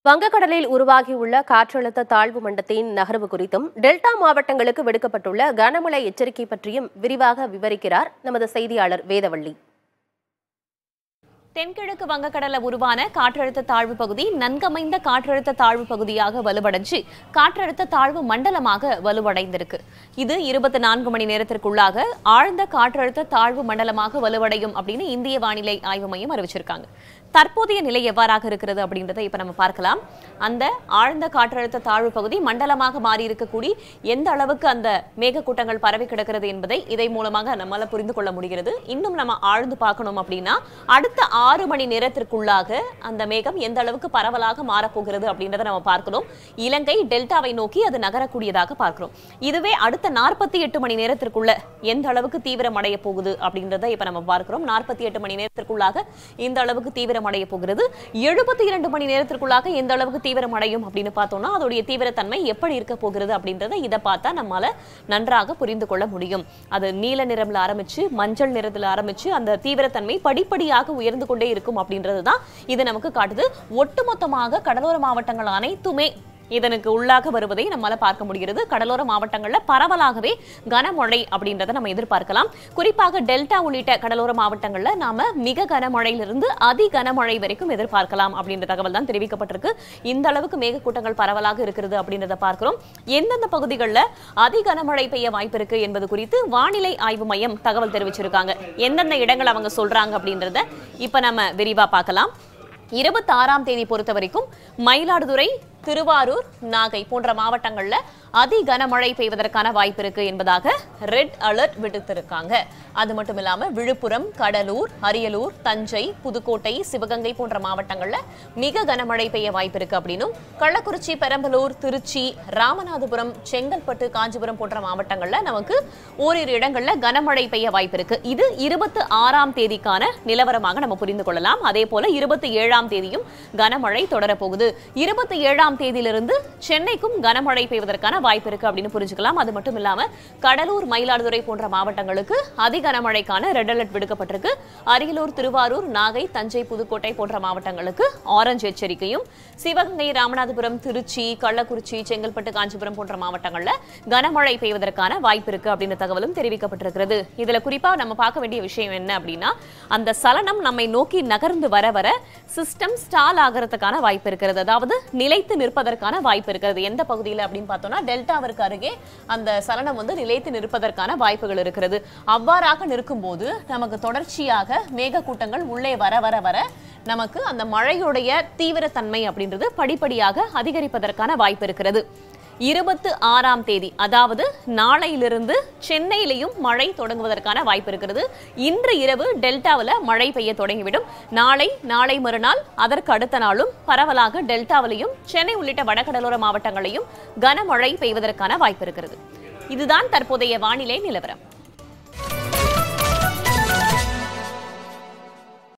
வங்கக்கடலில் உருவாகியுள்ள காற்றழுத்த தாழ்வு மண்டலத்தின் நகர்வு குறித்தும் டெல்டா மாவட்டங்களுக்கு விடுக்கப்பட்டுள்ள கனமழை எச்சரிக்கை பற்றியும் விரிவாக விவரிக்கிறார் நமது செய்தியாளர் வேதவள்ளி தென்கிழக்கு வங்கக்கடல உருவான காற்றழுத்த தாழ்வு பகுதி நன்கமைந்த காற்றழுத்த தாழ்வு பகுதியாக வலுவடைஞ்சு காற்றழுத்த தாழ்வு மண்டலமாக வலுவடைந்திருக்கு இது இருபத்தி நான்கு மணி நேரத்திற்குள்ளாக ஆழ்ந்த காற்றழுத்த தாழ்வு மண்டலமாக வலுவடையும் அப்படின்னு இந்திய வானிலை ஆய்வு மையம் அறிவிச்சிருக்காங்க தற்போதைய நிலை எவ்வாறாக இருக்கிறது அப்படின்றத இப்ப நம்ம பார்க்கலாம் அந்த ஆழ்ந்த காற்றழுத்த தாழ்வு பகுதி மண்டலமாக மாறி இருக்கக்கூடிய எந்த அளவுக்கு அந்த மேகக்கூட்டங்கள் பரவி கிடக்கிறது என்பதை இதை மூலமாக நம்மால புரிந்து கொள்ள முடிகிறது இன்னும் நம்ம ஆழ்ந்து பார்க்கணும் அப்படின்னா அடுத்த ஆறு மணி நேரத்திற்குள்ளாக அந்த மேகம் எந்த அளவுக்கு பரவலாக மாறப்போகிறது அப்படின்றத நம்ம பார்க்கணும் இலங்கை டெல்டாவை நோக்கி அது நகரக்கூடியதாக பார்க்கிறோம் இதுவே அடுத்த நாற்பத்தி எட்டு மணி நேரத்திற்குள்ள எந்த அளவுக்கு தீவிரமடைய போகுது அப்படின்றத இப்ப நம்ம பார்க்கிறோம் நாற்பத்தி எட்டு மணி நேரத்திற்குள்ளாக இந்த அளவுக்கு தீவிரமடைய போகிறது எழுபத்தி இரண்டு மணி நேரத்திற்குள்ளாக எந்த அளவுக்கு தீவிரமடையும் அப்படின்னு பார்த்தோம்னா அதோடைய தீவிரத்தன்மை எப்படி இருக்க போகிறது அப்படின்றத இதை பார்த்தா நம்மால நன்றாக புரிந்து கொள்ள முடியும் அது நீல நிறம்ல ஆரம்பிச்சு மஞ்சள் நிறத்துல ஆரம்பிச்சு அந்த தீவிரத்தன்மை படிப்படியாக உயர்ந்து கொண்டே இருக்கும் அப்படின்றது தான் இது நமக்கு காட்டுது ஒட்டுமொத்தமாக கடலோர மாவட்டங்கள் அனைத்துமே இதனுக்கு உள்ளாக வருவதை நம்மால பார்க்க முடிகிறது கடலோர மாவட்டங்கள்ல பரவலாகவே கனமழை அப்படின்றத நம்ம எதிர்பார்க்கலாம் குறிப்பாக டெல்டா உள்ளிட்ட கடலோர மாவட்டங்கள்ல நாம மிக கனமழையிலிருந்து அதி கனமழை வரைக்கும் எதிர்பார்க்கலாம் அப்படின்ற தகவல் தான் தெரிவிக்கப்பட்டிருக்கு இந்த அளவுக்கு மேகக்கூட்டங்கள் பரவலாக இருக்கிறது அப்படின்றத பார்க்கிறோம் எந்தெந்த பகுதிகளில் அதி கனமழை பெய்ய வாய்ப்பு இருக்கு என்பது குறித்து வானிலை ஆய்வு மையம் தகவல் தெரிவிச்சிருக்காங்க எந்தெந்த இடங்கள் அவங்க சொல்றாங்க அப்படின்றத இப்ப நம்ம விரிவா பார்க்கலாம் இருபத்தி ஆறாம் தேதி பொறுத்த வரைக்கும் மயிலாடுதுறை திருவாரூர் நாகை போன்ற மாவட்டங்கள்ல அதி கனமழை பெய்வதற்கான வாய்ப்பு இருக்கு என்பதாக ரெட் அலர்ட் விடுத்திருக்காங்க அது மட்டும் இல்லாம விழுப்புரம் கடலூர் அரியலூர் தஞ்சை புதுக்கோட்டை சிவகங்கை போன்ற மாவட்டங்கள்ல மிக கனமழை பெய்ய வாய்ப்பு இருக்கு அப்படின்னும் கள்ளக்குறிச்சி பெரம்பலூர் திருச்சி ராமநாதபுரம் செங்கல்பட்டு காஞ்சிபுரம் போன்ற மாவட்டங்கள்ல நமக்கு ஓரிரு இடங்கள்ல கனமழை பெய்ய வாய்ப்பு இருக்கு இது இருபத்தி ஆறாம் தேதிக்கான நிலவரமாக நம்ம புரிந்து கொள்ளலாம் அதே போல இருபத்தி ஏழாம் தேதியும் கனமழை தொடரப்போகுது இருபத்தி ஏழாம் தேதியிலிருந்து சென்னைக்கும் கனமழை பெய்வதற்கான வாய்ப்பு இருக்கு அப்படின்னு புரிஞ்சுக்கலாம் அது மட்டும் இல்லாம கடலூர் மயிலாடுதுறை போன்ற மாவட்டங்களுக்கு அதி கனமழைக்கான ரெட் அலர்ட் விடுக்கப்பட்டிருக்கு அரியலூர் திருவாரூர் நாகை தஞ்சை புதுக்கோட்டை போன்ற மாவட்டங்களுக்கு ஆரஞ்சு எச்சரிக்கையும் சிவகங்கை ராமநாதபுரம் திருச்சி கள்ளக்குறிச்சி செங்கல்பட்டு காஞ்சிபுரம் போன்ற மாவட்டங்கள்ல கனமழை பெய்வதற்கான வாய்ப்பு இருக்கு அப்படின்னு தகவலும் தெரிவிக்கப்பட்டிருக்கிறது இதுல குறிப்பா நம்ம பார்க்க வேண்டிய விஷயம் என்ன அப்படின்னா அந்த சலனம் நம்மை நோக்கி நகர்ந்து வர வர சிஸ்டம் ஸ்டால் ஆகிறதுக்கான வாய்ப்பு இருக்கிறது அதாவது நிலைத்து நிற்பதற்கான வாய்ப்பு இருக்கிறது எந்த பகுதியில் அப்படின்னு பார்த்தோம்னா டெல்டாவிற்கு அருகே அந்த சலனம் வந்து நிலைத்து நிற்பதற்கான வாய்ப்புகள் இருக்கிறது அவ்வாறாக நிற்கும்போது நமக்கு தொடர்ச்சியாக மேகக்கூட்டங்கள் உள்ளே வர வர வர நமக்கு அந்த மழையுடைய தீவிரத்தன்மை அப்படின்றது படிப்படியாக அதிகரிப்பதற்கான வாய்ப்பு இருக்கிறது இருபத்து ஆறாம் தேதி அதாவது நாளையிலிருந்து சென்னையிலையும் மழை தொடங்குவதற்கான வாய்ப்பு இருக்கிறது இன்று இரவு டெல்டாவில் மழை பெய்ய தொடங்கிவிடும் நாளை நாளை மறுநாள் அதற்கு அடுத்த நாளும் பரவலாக டெல்டாவிலையும் சென்னை உள்ளிட்ட வடகடலோர மாவட்டங்களையும் கனமழை பெய்வதற்கான வாய்ப்பு இருக்கிறது இதுதான் தற்போதைய வானிலை நிலவரம்